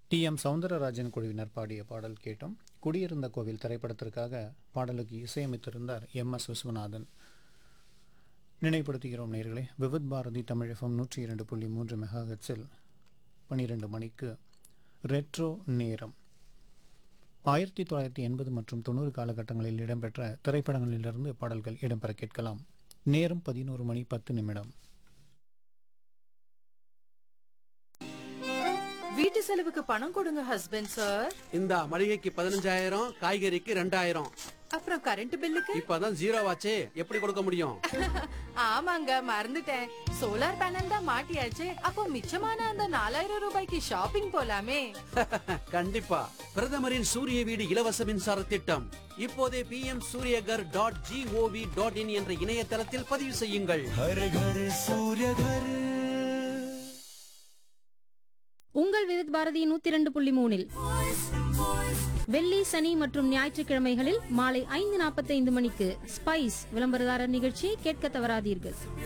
D M Soundararajan குழுவினர் பாடிய பாடல் கேட்டோம் குடியிருந்த கோவில் திரைப்படத்திற்காக பாடலுக்கு இசையமைத்திருந்தார் எம் எஸ் விஸ்வநாதன் நினைவுபடுத்துகிறோம் நேர்களே விவித் பாரதி தமிழ் எஃப்எம் நூற்றி இரண்டு புள்ளி மூன்று மெகாஹெட்ஸில் பன்னிரண்டு மணிக்கு ரெட்ரோ நேரம் ஆயிரத்தி தொள்ளாயிரத்தி எண்பது மற்றும் தொண்ணூறு காலகட்டங்களில் இடம்பெற்ற திரைப்படங்களிலிருந்து பாடல்கள் இடம்பெற கேட்கலாம் நேரம் பதினோரு மணி பத்து நிமிடம் வீட்டு செலவுக்கு பணம் கொடுங்க ஹஸ்பண்ட் சார் இந்த மளிகைக்கு பதினஞ்சாயிரம் காய்கறிக்கு ரெண்டாயிரம் அப்புறம் கரண்ட் பில்லுக்கு இப்பதான் ஜீரோ ஆச்சே எப்படி கொடுக்க முடியும் ஆமாங்க மறந்துட்டேன் சோலார் பேனல் தான் மாட்டியாச்சு அப்போ மிச்சமான அந்த நாலாயிரம் ரூபாய்க்கு ஷாப்பிங் போலாமே கண்டிப்பா பிரதமரின் சூரிய வீடு இலவச மின்சார திட்டம் இப்போதே P M Suryaghar dot gov dot in என்ற இணையதளத்தில் பதிவு செய்யுங்கள் உங்கள் விவித் பாரதி நூத்தி இரண்டு புள்ளி மூணில் வெள்ளி சனி மற்றும் ஞாயிற்றுக்கிழமைகளில் மாலை ஐந்து நாற்பத்தைந்து மணிக்கு ஸ்பைஸ் விளம்பரதாரர் நிகழ்ச்சியை கேட்க தவறாதீர்கள்